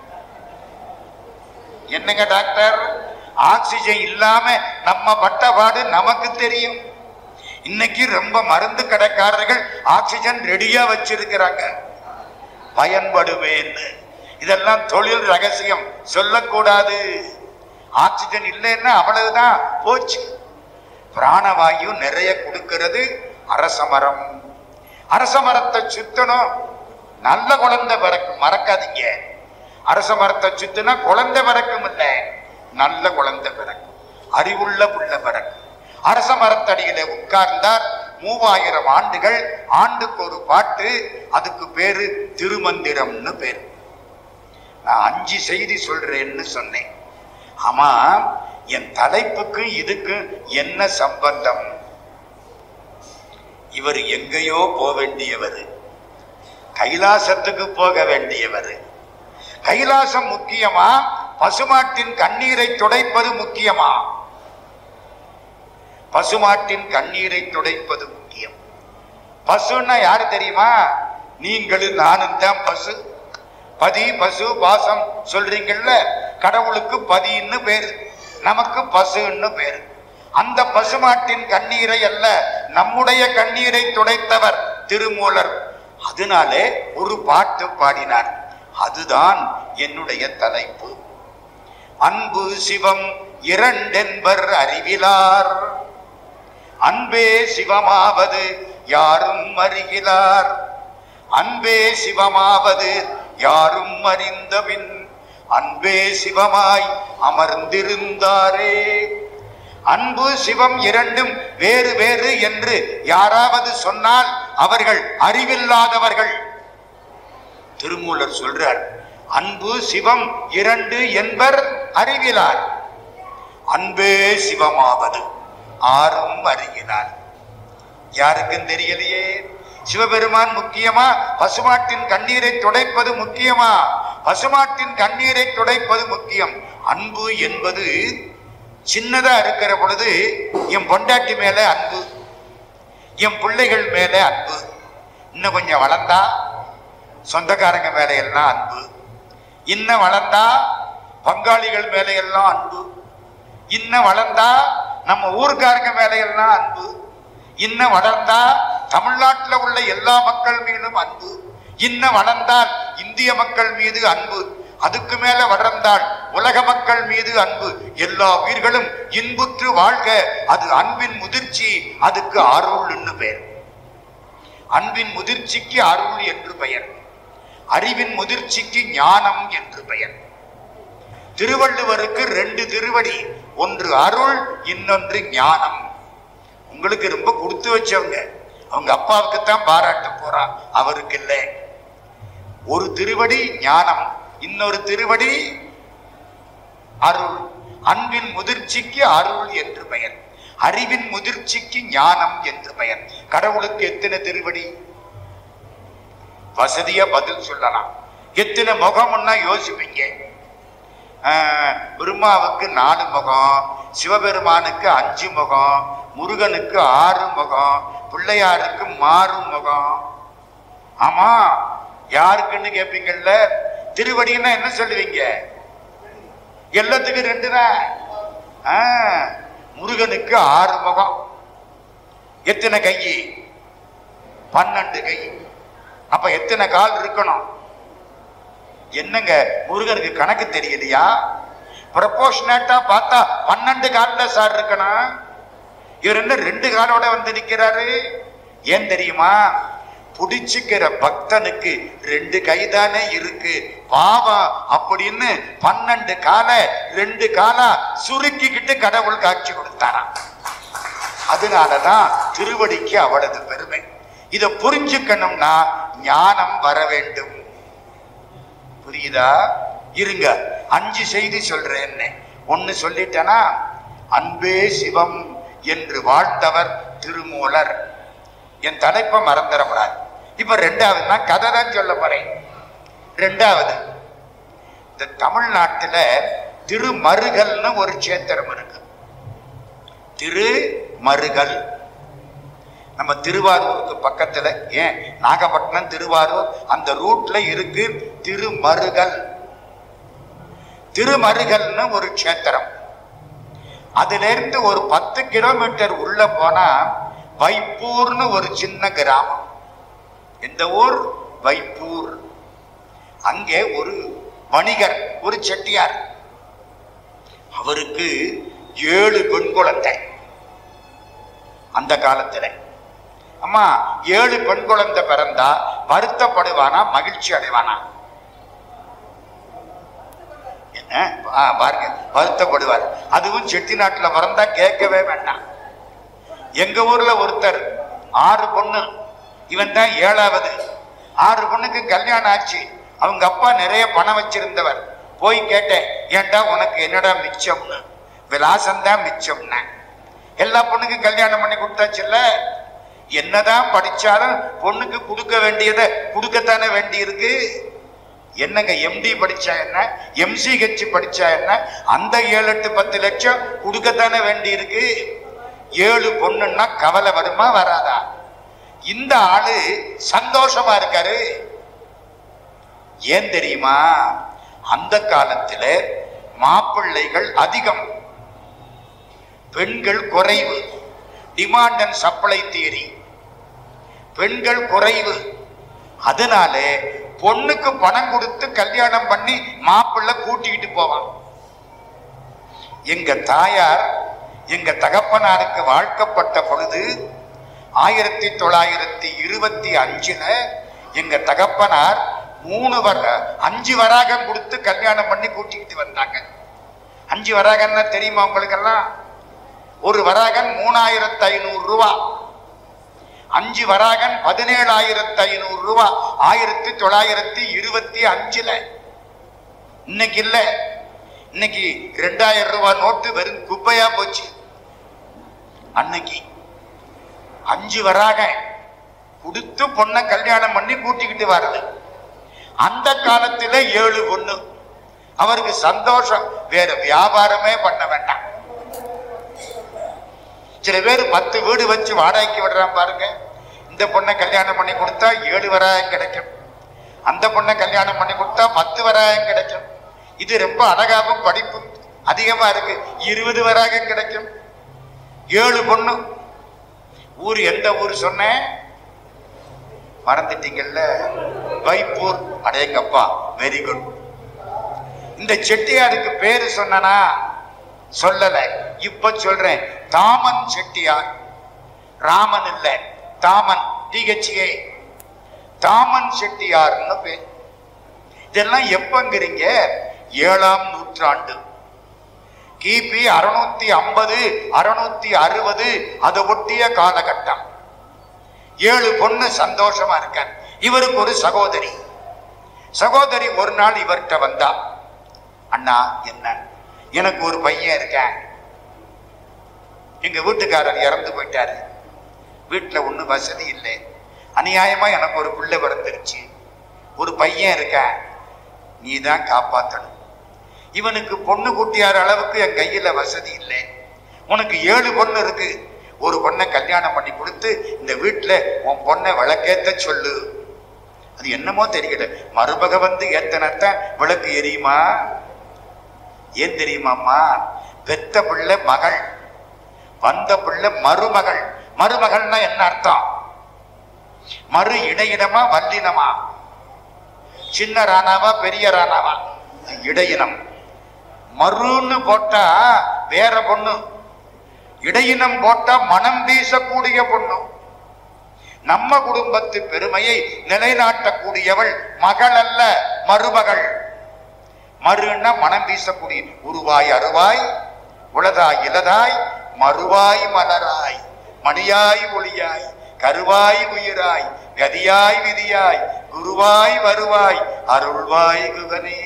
என்னங்க டாக்டர் ஆக்சிஜன் இல்லாம நம்ம பட்ட பாடு நமக்கு தெரியும் இன்னைக்கு ரொம்ப மருந்து கடைக்காரர்கள் ஆக்சிஜன் ரெடியா வச்சிருக்கிறாங்க பயன்படுவேன்னு இதெல்லாம் தொழில் ரகசியம் சொல்லக்கூடாது ஆக்சிஜன் இல்லைன்னா அவ்வளவுதான் போச்சு பிராணவாயு நிறைய கொடுக்கிறது அரச மரம் அரச மரத்தை சுத்தணும் நல்ல குழந்தை பிறக்கும் மறக்காதீங்க அரச மரத்தை சுத்தினா குழந்தை பிறக்கும் இல்ல நல்ல குழந்தை பிறக்கும் அறிவுள்ள புள்ள பிறக்கும் அரச மரத்தடியில உட்கார்ந்தார் மூவாயிரம் ஆண்டுகள் ஆண்டுக்கு ஒரு பாட்டு அதுக்கு பேரு திருமந்திரம்னு பேரு நான் அஞ்சு செய்தி சொல்றேன்னு சொன்னேன் ஆமா என் தலைப்புக்கு இதுக்கு என்ன சம்பந்தம் இவர் எங்கேயோ போக வேண்டியவர் கைலாசத்துக்கு போக வேண்டியவர் கைலாசம் முக்கியமா பசுமாட்டின் கண்ணீரை துடைப்பது முக்கியமா பசுமாட்டின் கண்ணீரை துடைப்பது முக்கியம் பசுன்னா யாரு தெரியுமா நீங்களும் நானும் தான் பசு பதி பசு பாசம் சொல்றீங்கல்ல கடவுளுக்கு பதின்னு பேரு நமக்கு பசுன்னு பேரு அந்த பசுமாட்டின் கண்ணீரை அல்ல நம்முடைய கண்ணீரை துடைத்தவர் திருமூலர் அதனாலே ஒரு பாட்டு பாடினார் அதுதான் என்னுடைய தலைப்பு அன்பு சிவம் இரண்டென்பர் அறிவிலார் அன்பே சிவமாவது யாரும் அறிகிறார் அன்பே சிவமாவது யாரும் அறிந்தபின் அன்பே சிவமாய் அமர்ந்திருந்தாரே அன்பு சிவம் இரண்டும் வேறு வேறு என்று யாராவது சொன்னால் அவர்கள் அறிவில்லாதவர்கள் திருமூலர் சொல்றார் அன்பு சிவம் இரண்டு என்பர் அறிவிலார் அன்பே சிவமாவது ஆரும் அறிகிறார் யாருக்கும் தெரியலையே சிவபெருமான் முக்கியமா பசுமாட்டின் கண்ணீரை துடைப்பது முக்கியமா பசுமாட்டின் கண்ணீரை துடைப்பது முக்கியம் அன்பு என்பது சின்னதா இருக்கிற பொழுது என் பொண்டாட்டி மேல அன்பு என் பிள்ளைகள் மேல அன்பு இன்னும் கொஞ்சம் வளர்ந்தா சொந்தக்காரங்க மேல எல்லாம் அன்பு இன்னும் வளர்ந்தா பங்காளிகள் மேல எல்லாம் அன்பு இன்னும் வளர்ந்தா நம்ம ஊர்க்காரங்க மேல எல்லாம் அன்பு இன்னும் வளர்ந்தா தமிழ்நாட்டில் உள்ள எல்லா மக்கள் மீதும் அன்பு இன்னும் வளர்ந்தால் இந்திய மக்கள் மீது அன்பு அதுக்கு மேல வளர்ந்தால் உலக மக்கள் மீது அன்பு எல்லா உயிர்களும் இன்புற்று வாழ்க அது அன்பின் முதிர்ச்சி அதுக்கு அருள்னு பெயர் அன்பின் முதிர்ச்சிக்கு அருள் என்று பெயர் அறிவின் முதிர்ச்சிக்கு ஞானம் என்று பெயர் திருவள்ளுவருக்கு ரெண்டு திருவடி ஒன்று அருள் இன்னொன்று ஞானம் உங்களுக்கு ரொம்ப கொடுத்து வச்சவங்க அவங்க அப்பாவுக்கு தான் பாராட்ட போறா அவருக்கு இல்லை ஒரு திருவடி ஞானம் இன்னொரு திருவடி அருள் அன்பின் முதிர்ச்சிக்கு அருள் என்று பெயர் அறிவின் முதிர்ச்சிக்கு ஞானம் என்று பெயர் கடவுளுக்கு எத்தனை திருவடி வசதியா பதில் சொல்லலாம் எத்தனை முகம்னா யோசிப்பீங்க ஆஹ், பிரம்மாவுக்கு நாலு முகம் சிவபெருமானுக்கு அஞ்சு முகம் முருகனுக்கு ஆறு முகம் பிள்ளையாருக்கு மாறு முகம் ஆமா யாருக்குன்னு கேட்பீங்கல்ல திருவடின்னா என்ன சொல்லுவீங்க எல்லாத்துக்கும் ரெண்டு தான் ஆ, முருகனுக்கு ஆறு முகம் எத்தனை கை பன்னெண்டு கை அப்ப எத்தனை கால் இருக்கணும் என்னங்க முருகனுக்கு கணக்கு தெரியலையா ப்ரொபோஷனேட்டா பார்த்தா பன்னெண்டு கால்ல சார் இருக்கணும் இவர் என்ன ரெண்டு காலோட வந்து நிக்கிறாரு ஏன் தெரியுமா புடிச்சுக்கிற பக்தனுக்கு ரெண்டு கைதானே இருக்கு பாவம் அப்படின்னு பன்னெண்டு காலை ரெண்டு காலா சுருக்கிக்கிட்டு கடவுள் காட்சி கொடுத்தாராம் அதனாலதான் திருவடிக்கு அவளது பெருமை இத புரிஞ்சுக்கணும்னா ஞானம் வர வேண்டும் புரியுதா இருங்க அஞ்சு செய்தி சொல்றேன்னு ஒன்னு சொல்லிட்டேனா அன்பே சிவம் என்று வாழ்ந்தவர் திருமூலர் என் தலைப்பை மறந்துடக்கூடாது இப்ப ரெண்டாவது நான் கதை தான் சொல்ல போறேன் ரெண்டாவது இந்த தமிழ்நாட்டுல திருமருகல்னு ஒரு சேத்திரம் இருக்கு திருமருகல் நம்ம திருவாரூருக்கு பக்கத்துல ஏன் நாகப்பட்டினம் திருவாரூர் அந்த ரூட்ல இருக்கு திருமருகல் திருமருகல்னு ஒரு க்ஷேத்திரம் அதுல இருந்து ஒரு பத்து கிலோமீட்டர் உள்ள போனா வைப்பூர்னு ஒரு சின்ன கிராமம் இந்த ஊர் வைப்பூர் அங்கே ஒரு வணிகர் ஒரு செட்டியார் அவருக்கு ஏழு பெண் குழந்தை அந்த காலத்துல அம்மா ஏழு பெண் குழந்தை பிறந்தா வருத்தப்படுவானா மகிழ்ச்சி அடைவானா என்ன ஆ, பாருங்க வருத்தப்படுவார் அதுவும் செட்டிநாட்டுல பிறந்தா கேட்கவே வேண்டாம் எங்க ஊர்ல ஒருத்தர் ஆறு பொண்ணு இவன் தான் ஏழாவது ஆறு பொண்ணுக்கு கல்யாணம் ஆச்சு அவங்க அப்பா நிறைய பணம் வச்சிருந்தவர் போய் கேட்டேன் ஏன்டா உனக்கு என்னடா மிச்சம்னு விலாசம் தான் மிச்சம்னா எல்லா பொண்ணுக்கும் கல்யாணம் பண்ணி கொடுத்தாச்சுல்ல என்னதான் படிச்சாலும் பொண்ணுக்கு கொடுக்க வேண்டியதை கொடுக்கத்தானே வேண்டியிருக்கு என்னங்க எம்டி படிச்சா என்ன எம்சிஹெச் படிச்சா என்ன அந்த ஏழு எட்டு பத்து லட்சம் கொடுக்கத்தானே வேண்டி இருக்கு ஏழு பொண்ணுன்னா கவலை வருமா வராதா இந்த ஆளு சந்தோஷமா இருக்காரு ஏன் தெரியுமா அந்த காலத்துல மாப்பிள்ளைகள் அதிகம் பெண்கள் குறைவு டிமாண்ட் அண்ட் சப்ளை தியரி பெண்கள் குறைவு அதனால பொண்ணுக்கு பணம் கொடுத்து கல்யாணம் பண்ணி மாப்பிள்ளை கூட்டிக்கிட்டு போவான் எங்க தாயார் எங்க தகப்பனாருக்கு வாழ்க்கப்பட்ட பொழுது ஆயிரத்தி தொள்ளாயிரத்தி இருபத்தி அஞ்சுல எங்க தகப்பனார் மூணு வர அஞ்சு வராகம் கொடுத்து கல்யாணம் பண்ணி கூட்டிக்கிட்டு வந்தாங்க அஞ்சு வராகன்னா தெரியுமா உங்களுக்கெல்லாம் ஒரு வராகன் மூணாயிரத்து ஐநூறு ரூபா அஞ்சு வராகன் பதினேழாயிரத்து ஐநூறு ரூபா ஆயிரத்தி தொள்ளாயிரத்தி இருபத்தி அஞ்சுல இன்னைக்கு இல்ல இன்னைக்கு ரெண்டாயிரம் ரூபாய் நோட்டு வெறும் குப்பையா போச்சு அன்னைக்கு அஞ்சு வராக கொடுத்து பொண்ணை கல்யாணம் பண்ணி கூட்டிக்கிட்டு வர்றது அந்த காலத்துல ஏழு பொண்ணு அவருக்கு சந்தோஷம் வேற வியாபாரமே பண்ண வேண்டாம் சில பேர் பத்து வீடு வச்சு வாடகைக்கு விடுறான் பாருங்க இந்த பொண்ணை கல்யாணம் பண்ணி கொடுத்தா ஏழு வராயம் கிடைக்கும் அந்த பொண்ணை கல்யாணம் பண்ணி கொடுத்தா பத்து வராயம் கிடைக்கும் இது ரொம்ப அழகாவும் படிப்பு அதிகமா இருக்கு இருபது வராகம் கிடைக்கும் ஏழு பொண்ணு ஊர் எந்த ஊர் சொன்னேன் மறந்துட்டீங்கல்ல வைப்பூர் அடேங்கப்பா வெரி குட் இந்த செட்டியாருக்கு பேரு சொன்னனா சொல்லல இப்ப சொல்றேன் தாமன் செட்டியார் ராமன் இல்ல தாமன் டிஹெச்ஏ தாமன் செட்டியார்னு பேர் இதெல்லாம் எப்பங்கிறீங்க ஏழாம் நூற்றாண்டு கிபி அறுநூத்தி ஐம்பது அறுநூத்தி அறுபது அதை ஒட்டிய காலகட்டம் ஏழு பொண்ணு சந்தோஷமா இருக்கார் இவருக்கு ஒரு சகோதரி சகோதரி ஒரு நாள் இவர்கிட்ட வந்தா அண்ணா என்ன எனக்கு ஒரு பையன் இருக்கேன் எங்க வீட்டுக்காரர் இறந்து போயிட்டாரு வீட்டுல ஒண்ணும் வசதி இல்லை அநியாயமா எனக்கு ஒரு பிள்ளை பிறந்துருச்சு ஒரு பையன் இருக்கேன் நீ தான் காப்பாத்தணும் இவனுக்கு பொண்ணு கூட்டியார் அளவுக்கு என் கையில வசதி இல்லை உனக்கு ஏழு பொண்ணு இருக்கு ஒரு பொண்ணை கல்யாணம் பண்ணி கொடுத்து இந்த வீட்டுல உன் பொண்ணை விளக்கேத்த சொல்லு அது என்னமோ தெரியல மருமக வந்து ஏத்தனத்தான் விளக்கு எரியுமா ஏன் தெரியுமாம்மா பெத்த பிள்ளை மகள் வந்த பிள்ளை மருமகள் மருமகள்னா என்ன அர்த்தம் மறு இடையினமா வல்லினமா சின்ன ராணாவா பெரிய ராணாவா இடையினம் மருன்னு போட்டா வேற பொண்ணு இடையினம் போட்டா மனம் வீசக்கூடிய பொண்ணு நம்ம குடும்பத்து பெருமையை நிலைநாட்டக்கூடியவள் மகள் அல்ல மருமகள் மறுன்னா மனம் வீசக்கூடிய உருவாய் அருவாய் உளதாய் இலதாய் மறுவாய் மலராய் மணியாய் ஒளியாய் கருவாய் உயிராய் கதியாய் விதியாய் குருவாய் வருவாய் அருள்வாய் குகனே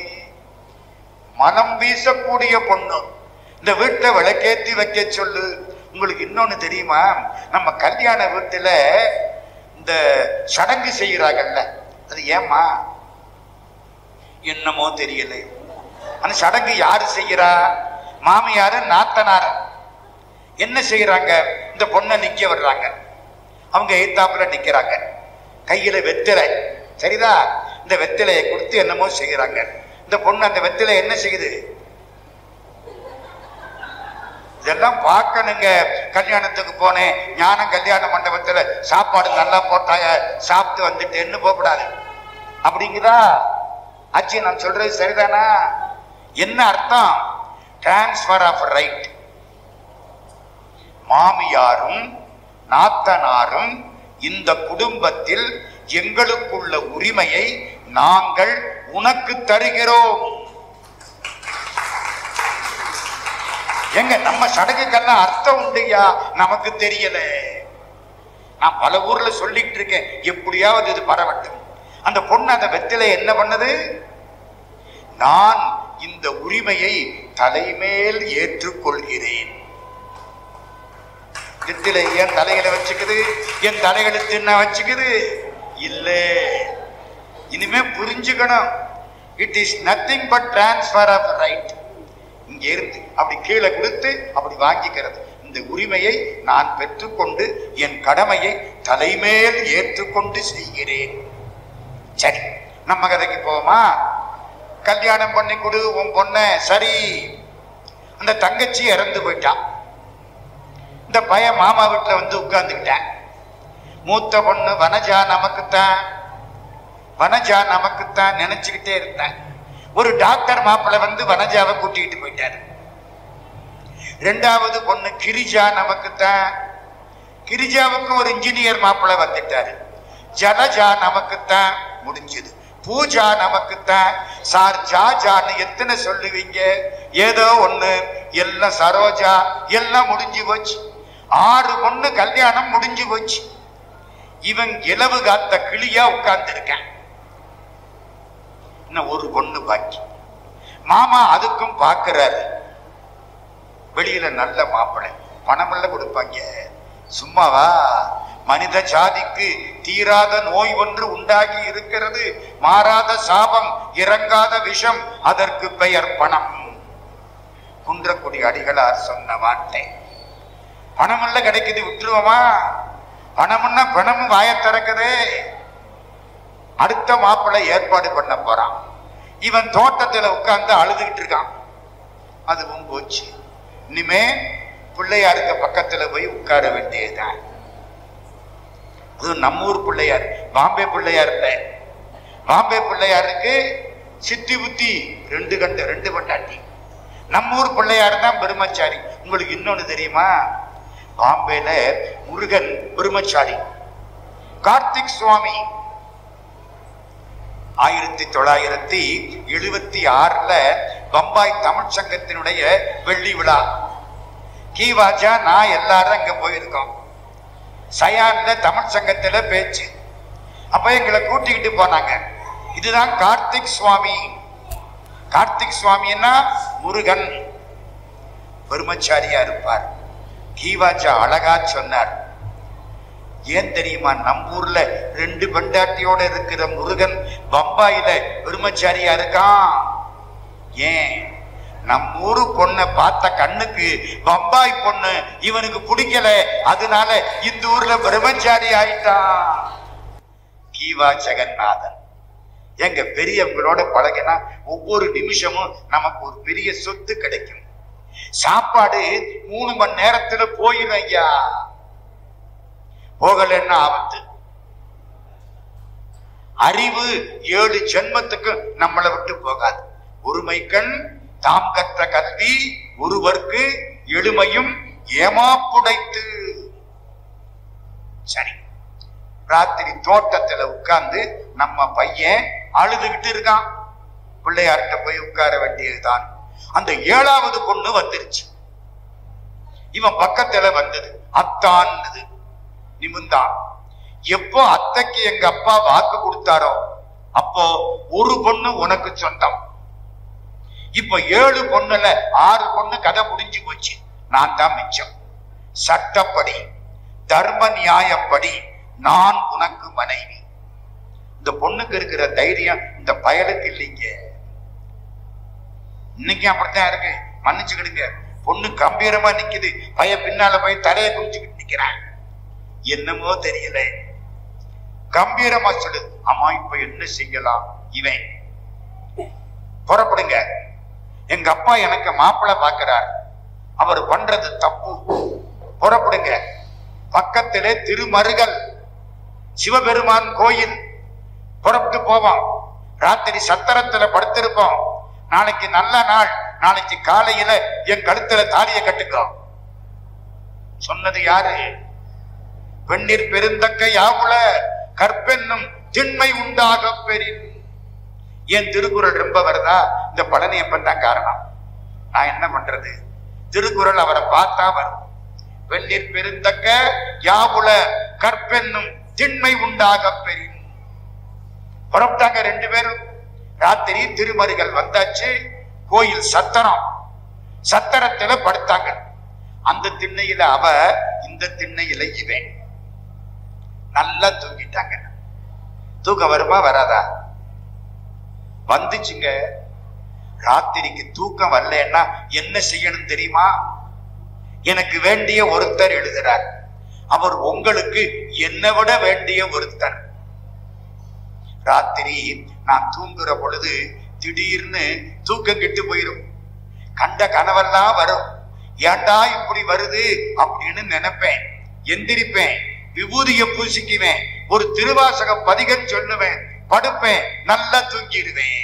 மனம் வீசக்கூடிய பொண்ணு இந்த வீட்டை விளக்கேத்தி வைக்க சொல்லு உங்களுக்கு இன்னொன்னு தெரியுமா நம்ம கல்யாண வீட்டுல இந்த சடங்கு செய்யறாங்கல்ல அது ஏம்மா என்னமோ தெரியல அந்த சடங்கு யாரு செய்யறா மாமியாரு நாத்தனார் என்ன செய்யறாங்க இந்த பொண்ணை நிக்க விடுறாங்க அவங்க எய்த்தாப்புல நிக்கிறாங்க கையில வெத்திலை சரிதா இந்த வெத்திலையை கொடுத்து என்னமோ செய்யறாங்க இந்த பொண்ணு அந்த வெத்திலை என்ன செய்யுது இதெல்லாம் பார்க்கணுங்க கல்யாணத்துக்கு போனேன் ஞானம் கல்யாண மண்டபத்துல சாப்பாடு நல்லா போட்டாங்க சாப்பிட்டு வந்துட்டேன்னு போகக்கூடாது அப்படிங்குதா ஆச்சு நான் சொல்றது சரிதானா என்ன அர்த்தம் டிரான்ஸ்பர் ஆஃப் ரைட் மாமியாரும் நாத்தனாரும் இந்த குடும்பத்தில் எங்களுக்குள்ள உரிமையை நாங்கள் உனக்கு தருகிறோம் எங்க நம்ம சடங்குக்கெல்லாம் அர்த்தம் உண்டுயா நமக்கு தெரியல நான் பல ஊர்ல சொல்லிட்டு இருக்கேன் எப்படியாவது இது பரவட்டும் அந்த பொண்ணு அந்த வெத்தில என்ன பண்ணது நான் இந்த உரிமையை தலைமேல் ஏற்றுக்கொள்கிறேன் வெத்திலை என் தலைகளை வச்சுக்குது என் தலைகளை தின்ன வச்சுக்குது இல்ல இனிமே புரிஞ்சுக்கணும் it is nothing but transfer of right இங்க இருந்து அப்படி கீழே கொடுத்து அப்படி வாங்கிக்கிறது இந்த உரிமையை நான் பெற்றுக்கொண்டு என் கடமையை தலைமேல் ஏற்றுக்கொண்டு செய்கிறேன் சரி நம்ம கதைக்கு போவோமா கல்யாணம் பண்ணி கொடு உன் பொண்ண சரி அந்த தங்கச்சி இறந்து போயிட்டான் இந்த பையன் மாமா வீட்டுல வந்து உட்கார்ந்துக்கிட்டேன் மூத்த பொண்ணு வனஜா நமக்குத்தான் வனஜா நமக்குத்தான் நினைச்சுக்கிட்டே இருந்தேன் ஒரு டாக்டர் மாப்பிள்ளை வந்து வனஜாவை கூட்டிக்கிட்டு போயிட்டாரு ரெண்டாவது பொண்ணு கிரிஜா நமக்குத்தான் கிரிஜாவுக்கு ஒரு இன்ஜினியர் மாப்பிள்ளை வந்துட்டாரு ஜலஜா நமக்குத்தான் முடிஞ்சது பூஜா நமக்குத்தான் சார் ஜா ஜான்னு எத்தனை சொல்லுவீங்க ஏதோ ஒண்ணு எல்லாம் சரோஜா எல்லாம் முடிஞ்சு போச்சு ஆறு பொண்ணு கல்யாணம் முடிஞ்சு போச்சு இவன் இலவு காத்த கிளியா உட்கார்ந்து இருக்கான் இன்னும் ஒரு பொண்ணு பாக்கி மாமா அதுக்கும் பார்க்கிறாரு வெளியில நல்ல மாப்பிள்ளை பணமெல்லாம் கொடுப்பாங்க சும்மாவா மனித ஜாதிக்கு தீராத நோய் ஒன்று உண்டாகி இருக்கிறது மாறாத சாபம் இறங்காத விஷம் அதற்கு பெயர் பணம் குன்றக்குடி அடிகளார் சொன்ன வார்த்தை பணமெல்லாம் கிடைக்குது விட்டுருவோமா பணம்னா பணமும் வாய திறக்குதே அடுத்த மாப்பிள்ளை ஏற்பாடு பண்ண போறான் இவன் தோட்டத்துல உட்கார்ந்து அழுதுகிட்டு இருக்கான் அதுவும் போச்சு இனிமே பிள்ளையாருக்கு பக்கத்துல போய் உட்கார வேண்டியதுதான் அது நம்ம ஊர் பிள்ளையார் பாம்பே பிள்ளையார் இல்ல பாம்பே பிள்ளையாருக்கு சித்தி புத்தி ரெண்டு கண்டு ரெண்டு கொண்டாட்டி நம்ம ஊர் பிள்ளையார் தான் பெருமச்சாரி உங்களுக்கு இன்னொன்னு தெரியுமா பாம்பேல முருகன் பெருமச்சாரி கார்த்திக் சுவாமி ஆயிரத்தி தொள்ளாயிரத்தி எழுபத்தி ஆறுல பம்பாய் தமிழ் சங்கத்தினுடைய வெள்ளி விழா கீவாஜா நான் எல்லாரும் அங்க போயிருக்கோம் சயான்ல தமிழ் சங்கத்துல பேச்சு அப்ப எங்களை கூட்டிக்கிட்டு போனாங்க இதுதான் கார்த்திக் சுவாமி கார்த்திக் சுவாமின்னா முருகன் பெருமச்சாரியா இருப்பார் கீவாஜா அழகா சொன்னார் ஏன் தெரியுமா நம்ம ஊர்ல ரெண்டு பெண்டாட்டியோட இருக்கிற முருகன் பம்பாயில பெருமச்சாரியா இருக்கான் ஏன் நம்ம ஊரு பொண்ணை பார்த்த கண்ணுக்கு பம்பாய் பொண்ணு இவனுக்கு பிடிக்கல அதனால இந்த ஊர்ல பிரம்மச்சாரி ஆயிட்டான் கீவா ஜெகநாதன் எங்க பெரியவங்களோட பழகினா ஒவ்வொரு நிமிஷமும் நமக்கு ஒரு பெரிய சொத்து கிடைக்கும் சாப்பாடு மூணு மணி நேரத்துல போயிடும் ஐயா போகலன்னா ஆபத்து அறிவு ஏழு ஜென்மத்துக்கு நம்மளை விட்டு போகாது ஒருமைக்கண் தாம் கற்ற கல்வி ஒருவர்க்கு எளிமையும் ஏமாப்புடைத்து சரி ராத்திரி தோட்டத்துல உட்கார்ந்து நம்ம பையன் அழுதுகிட்டு இருக்கான் பிள்ளையார்கிட்ட போய் உட்கார வேண்டியதுதான் அந்த ஏழாவது பொண்ணு வந்துருச்சு இவன் பக்கத்துல வந்தது அத்தான்னு நிமிந்தான் எப்போ அத்தைக்கு எங்க அப்பா வாக்கு கொடுத்தாரோ அப்போ ஒரு பொண்ணு உனக்கு சொந்தம் இப்ப ஏழு பொண்ணுல ஆறு பொண்ணு கதை முடிஞ்சு போச்சு நான் தான் மிச்சம் சட்டப்படி தர்ம நியாயப்படி நான் உனக்கு மனைவி இந்த பொண்ணுக்கு இருக்கிற தைரியம் இந்த பயலுக்கு இல்லைங்க இன்னைக்கு அப்படித்தான் இருக்கு மன்னிச்சுக்கிடுங்க பொண்ணு கம்பீரமா நிக்குது பைய பின்னால போய் தலையை குடிச்சுக்கிட்டு நிக்கிறான் என்னமோ தெரியல கம்பீரமா சொல்லு அம்மா இப்ப என்ன செய்யலாம் இவன் புறப்படுங்க எங்க அப்பா எனக்கு மாப்பிள்ளை பார்க்கிறார் அவர் பண்றது தப்பு புறப்படுங்க பக்கத்திலே திருமருகல் சிவபெருமான் கோயில் புறப்பட்டு போவோம் ராத்திரி சத்திரத்துல படுத்திருப்போம் நாளைக்கு நல்ல நாள் நாளைக்கு காலையில என் கழுத்துல தாலியை கட்டுக்கோ சொன்னது யாரு பெண்ணிற் பெருந்தக்க யாவுல கற்பென்னும் திண்மை உண்டாக பெறின் என் திருக்குறள் ரொம்ப வருதா இந்த பழனியப்பன் தான் காரணம் நான் என்ன பண்றது திருக்குறள் அவரை பார்த்தா வரும் வெள்ளிற் பெருந்தக்க யாவுல கற்பென்னும் திண்மை உண்டாக பெறின் புறப்பட்டாங்க ரெண்டு பேரும் ராத்திரி திருமருகள் வந்தாச்சு கோயில் சத்திரம் சத்திரத்துல படுத்தாங்க அந்த திண்ணையில அவ இந்த திண்ணையில இவன் நல்லா தூங்கிட்டாங்க தூக்கம் வருமா வராதா வந்துச்சுங்க ராத்திரிக்கு தூக்கம் வரலன்னா என்ன செய்யணும் தெரியுமா எனக்கு வேண்டிய ஒருத்தர் எழுதுறார் அவர் உங்களுக்கு என்னை விட வேண்டிய ஒருத்தர் ராத்திரி நான் தூங்குற பொழுது திடீர்னு தூக்கம் கெட்டு போயிரும் கண்ட கனவெல்லாம் வரும் ஏன்டா இப்படி வருது அப்படின்னு நினைப்பேன் எந்திரிப்பேன் விபூதிய பூசிக்குவேன் ஒரு திருவாசக பதிகம் சொல்லுவேன் படுப்பேன் நல்லா தூங்கிடுவேன்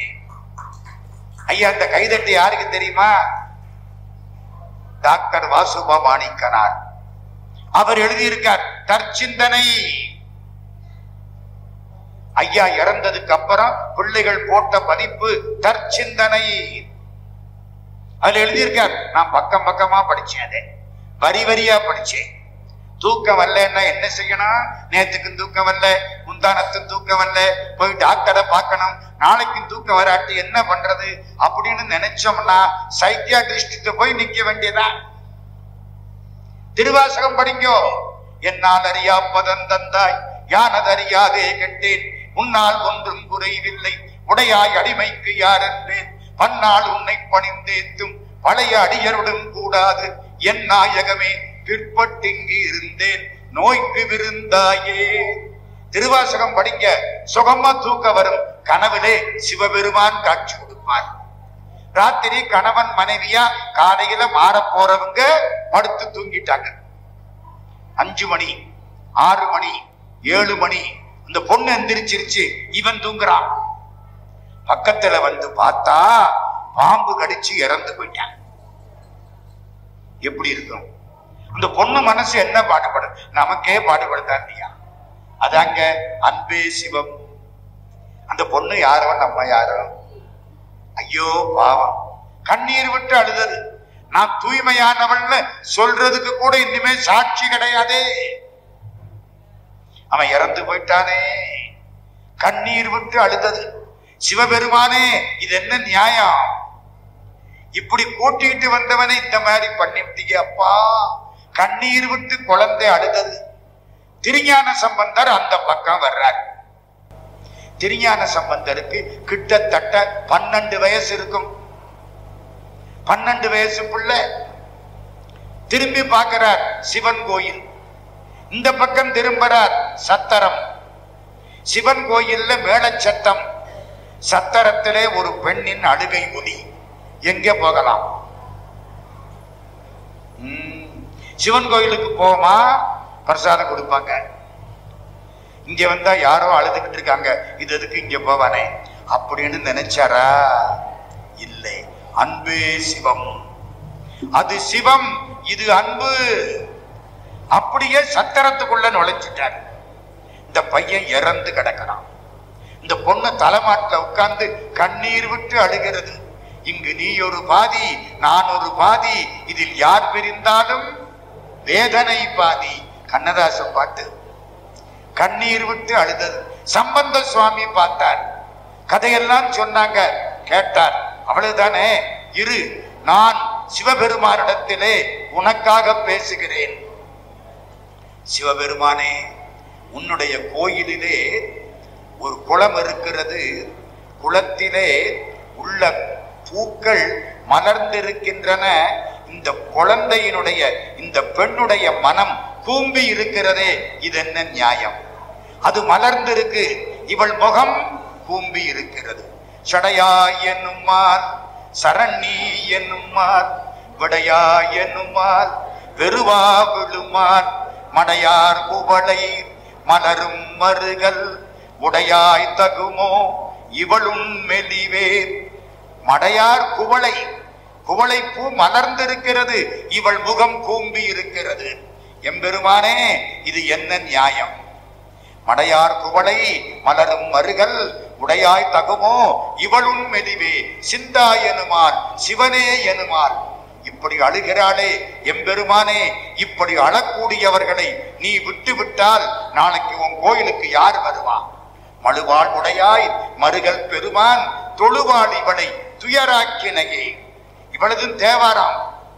ஐயா அந்த கைதட்டு யாருக்கு தெரியுமா டாக்டர் வாசுபா மாணிக்கனார் அவர் எழுதியிருக்கார் தற்சிந்தனை ஐயா இறந்ததுக்கு அப்புறம் பிள்ளைகள் போட்ட பதிப்பு தற்சிந்தனை அதுல எழுதியிருக்கார் நான் பக்கம் பக்கமா படிச்சேன் அதை வரி வரியா படிச்சேன் தூக்கம் வரலன்னா என்ன செய்யணும் நேத்துக்கும் தூக்கம் வரல முந்தானத்தும் தூக்கம் வரல போய் டாக்டரை பார்க்கணும் நாளைக்கும் தூக்கம் வராட்டி என்ன பண்றது அப்படின்னு நினைச்சோம்னா சைக்கியாட்ரிஸ்ட போய் நிக்க வேண்டியதான் திருவாசகம் படிங்கோ என்னால் அறியா பதம் தந்தாய் யானதறியாதே கண்டேன் உன்னால் ஒன்றும் குறைவில்லை உடையாய் அடிமைக்கு யார் என்பேன் பன்னாள் உன்னை பணிந்தேத்தும் பழைய அடியருடன் கூடாது என் நாயகமே பிற்பட்டிங்கு இருந்தேன் நோய்க்கு விருந்தாயே திருவாசகம் படிங்க சுகமா தூக்க வரும் கனவிலே சிவபெருமான் காட்சி கொடுப்பார் ராத்திரி கணவன் மனைவியா காலையில மாற போறவங்க படுத்து தூங்கிட்டாங்க அஞ்சு மணி ஆறு மணி ஏழு மணி இந்த பொண்ணு எந்திரிச்சிருச்சு இவன் தூங்குறான் பக்கத்துல வந்து பார்த்தா பாம்பு கடிச்சு இறந்து போயிட்டான் எப்படி இருக்கும் அந்த பொண்ணு மனசு என்ன பாடுபடும் நமக்கே பாடுபடுதா இல்லையா அதாங்க அன்பே சிவம் அந்த பொண்ணு யாரோ நம்ம யாரோ ஐயோ பாவம் கண்ணீர் விட்டு அழுதது நான் தூய்மையானவள்னு சொல்றதுக்கு கூட இனிமே சாட்சி கிடையாதே அவன் இறந்து போயிட்டானே கண்ணீர் விட்டு அழுதது சிவபெருமானே இது என்ன நியாயம் இப்படி கூட்டிட்டு வந்தவனை இந்த மாதிரி பண்ணிவிட்டீங்க அப்பா கண்ணீர் விட்டு குழந்தை அழுதது திருஞான சம்பந்தர் அந்த பக்கம் வர்றார் திருஞான சம்பந்தருக்கு கிட்டத்தட்ட பன்னெண்டு வயசு இருக்கும் பன்னெண்டு வயசு பிள்ளை திரும்பி பார்க்கிறார் சிவன் கோயில் இந்த பக்கம் திரும்புறார் சத்தரம் சிவன் கோயில்ல மேளச்சத்தம் சத்தரத்திலே ஒரு பெண்ணின் அழுகை ஒலி எங்கே போகலாம் ம், சிவன் கோயிலுக்கு போமா பிரசாதம் கொடுப்பாங்க இங்க வந்தா யாரோ அழுதுகிட்டு இருக்காங்க இது எதுக்கு இங்க போவானே அப்படின்னு நினைச்சாரா இல்லை அன்பே சிவம் அது சிவம் இது அன்பு அப்படியே சத்திரத்துக்குள்ள நுழைஞ்சிட்டார் இந்த பையன் இறந்து கிடக்கிறான் இந்த பொண்ணு தலைமாட்டில் உட்கார்ந்து கண்ணீர் விட்டு அழுகிறது இங்கு நீ ஒரு பாதி நான் ஒரு பாதி இதில் யார் பிரிந்தாலும் வேதனை பாதி கண்ணதாசன் பாட்டு கண்ணீர் விட்டு அழுதது சம்பந்த சுவாமி பார்த்தார் கதையெல்லாம் சொன்னாங்க கேட்டார் அவ்வளவுதானே இரு நான் சிவபெருமானிடத்திலே உனக்காக பேசுகிறேன் சிவபெருமானே உன்னுடைய கோயிலிலே ஒரு குளம் இருக்கிறது குளத்திலே உள்ள பூக்கள் மலர்ந்திருக்கின்றன இந்த குழந்தையினுடைய இந்த பெண்ணுடைய மனம் கூம்பி இருக்கிறதே இது என்ன நியாயம் அது மலர்ந்திருக்கு இவள் முகம் கூம்பி இருக்கிறது சடையாய் என்னுமால் சரண்ணி என்னுமால் விடையாய் என்னுமால் வெறுவா விழுமால் மடையார் குவளை மலரும் மருகல் உடையாய் தகுமோ இவளும் மெலிவே மடையார் குவளை குவளை பூ மலர்ந்திருக்கிறது இவள் முகம் கூம்பி இருக்கிறது எம்பெருமானே இது என்ன நியாயம் மடையார் குவளை மலரும் மருகல் உடையாய் தகுமோ இவளும் மெலிவே சிந்தா எனுமால் சிவனே எனுமால் இப்படி அழுகிறாளே எம்பெருமானே இப்படி அழக்கூடியவர்களை நீ விட்டு விட்டால் நாளைக்கு உன் கோயிலுக்கு யார் வருவா மழுவாள் உடையாய் மருகல் பெருமான் தொழுவாள் இவளை துயராக்கினையே இவளது தேவாராம்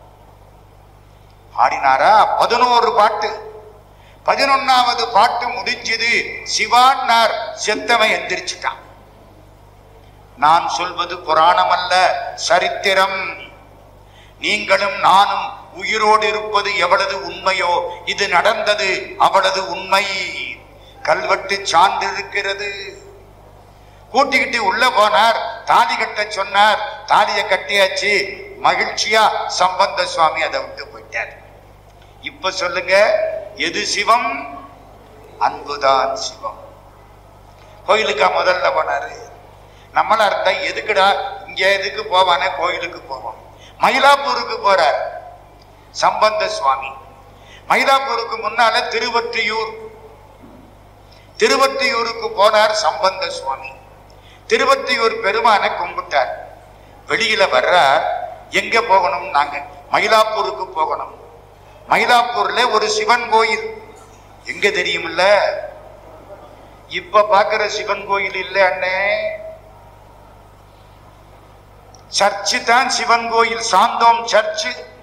பாடினாரா பதினோரு பாட்டு பதினொன்னாவது பாட்டு முடிஞ்சது சிவான்னார் செத்தவன் எந்திரிச்சிட்டான் நான் சொல்வது புராணம் அல்ல சரித்திரம் நீங்களும் நானும் உயிரோடு இருப்பது எவ்வளவு உண்மையோ இது நடந்தது அவ்வளவு உண்மை கல்வெட்டு சான்று இருக்கிறது கூட்டிக்கிட்டு உள்ள போனார் தாலி கட்ட சொன்னார் தாலியை கட்டியாச்சு மகிழ்ச்சியா சம்பந்த சுவாமி அதை விட்டு போயிட்டார் இப்ப சொல்லுங்க எது சிவம் அன்புதான் சிவம் கோயிலுக்கா முதல்ல போனாரு நம்மளா இருந்தா எதுக்குடா இங்க எதுக்கு போவானே கோயிலுக்கு போவோம் மயிலாப்பூருக்கு போறார் சம்பந்த சுவாமி மயிலாப்பூருக்கு முன்னால திருவொற்றியூர் திருவொற்றியூருக்கு போனார் சம்பந்த சுவாமி திருவொற்றியூர் பெருமானை கும்பிட்டார் வெளியில வர்றார் எங்க போகணும் நாங்க மயிலாப்பூருக்கு போகணும் மயிலாப்பூர்ல ஒரு சிவன் கோயில் எங்க தெரியுமில்ல இப்ப பாக்குற சிவன் கோயில் இல்ல அண்ணே சர்ச்சு தான் சிவன் கோயில் சாந்தோம் சர்ச்சு